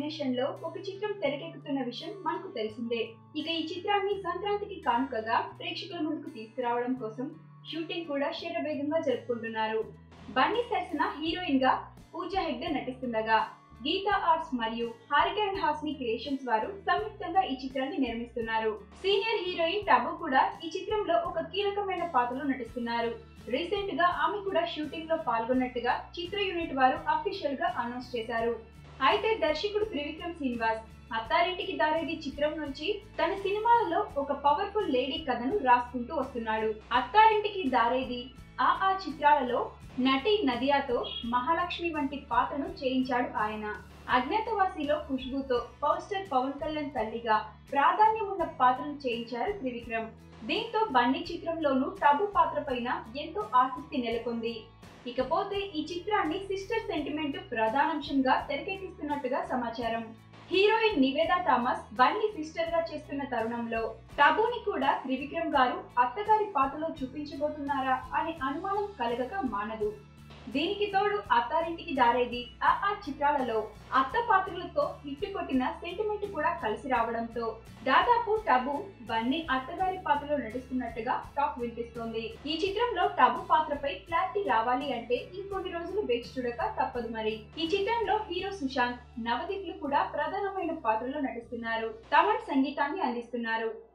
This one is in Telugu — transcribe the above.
కాంబినేషన్ లో ఒక చిత్రం తెరకెక్కుతున్న విషయం మనకు తెలిసిందే ఇక ఈ చిత్రాన్ని సంక్రాంతికి కానుకగా ప్రేక్షకుల ముందుకు తీసుకురావడం కోసం షూటింగ్ కూడా శరవేగంగా జరుపుకుంటున్నారు బన్నీ సరసన హీరోయిన్ గా పూజా హెగ్డే నటిస్తుండగా గీతా ఆర్ట్స్ మరియు హారిక అండ్ హాస్ని క్రియేషన్స్ వారు సంయుక్తంగా ఈ చిత్రాన్ని నిర్మిస్తున్నారు సీనియర్ హీరోయిన్ టబు కూడా ఈ చిత్రంలో ఒక కీలకమైన పాత్రలో నటిస్తున్నారు రీసెంట్ గా ఆమె కూడా షూటింగ్ లో పాల్గొన్నట్టుగా చిత్ర యూనిట్ వారు అఫీషియల్ గా అనౌన్స్ చేశారు అయితే దర్శకుడు త్రివిక్రమ్ శ్రీనివాస్ అత్తారింటికి దారేది చిత్రం నుంచి తన సినిమాలలో ఒక పవర్ఫుల్ లేడీ కథను రాసుకుంటూ వస్తున్నాడు అత్తారింటికి దారేది ఆ ఆ చిత్రాలలో నటి నదియాతో మహాలక్ష్మి వంటి పాత్రను చేయించాడు ఆయన అజ్ఞాతవాసిలో ఖుష్బుతో పవర్ స్టార్ పవన్ కళ్యాణ్ తల్లిగా ప్రాధాన్యం ఉన్న పాత్రను చేయించారు త్రివిక్రమ్ దీంతో బన్నీ చిత్రంలోనూ టబు పాత్ర పైన ఎంతో ఆసక్తి నెలకొంది ఇకపోతే ఈ చిత్రాన్ని సిస్టర్ సెంటిమెంట్ ప్రధానాంశంగా తెరకెక్కిస్తున్నట్టుగా సమాచారం heroine Nivetha Thomas Bunny sister గా చేస్తున్న తరుణంలో టబుని కూడా త్రివిక్రమ్ గారు అత్తగారి పాత్రలో చూపించబోతున్నారా అనే అనుమానం కలగక మానదు దీనికి తోడు అత్తారింటికి దారేది ఆ ఆ చిత్రాలలో అత్త పాత్రలతో హిట్ కొట్టిన సెంటిమెంట్ కూడా కలిసి రావడంతో దాదాపు టబు బన్నీ అత్తగారి పాత్రలో నటిస్తున్నట్టుగా టాక్ వినిపిస్తోంది ఈ చిత్రంలో టబు పాత్రపై క్లారిటీ రావాలి అంటే ఇంకొన్ని రోజులు వేచి చూడక తప్పదు మరి ఈ చిత్రంలో హీరో సుశాంత్ నవదీప్లు కూడా ప్రధానమైన పాత్రలో నటిస్తున్నారు తమన్ సంగీతాన్ని అందిస్తున్నారు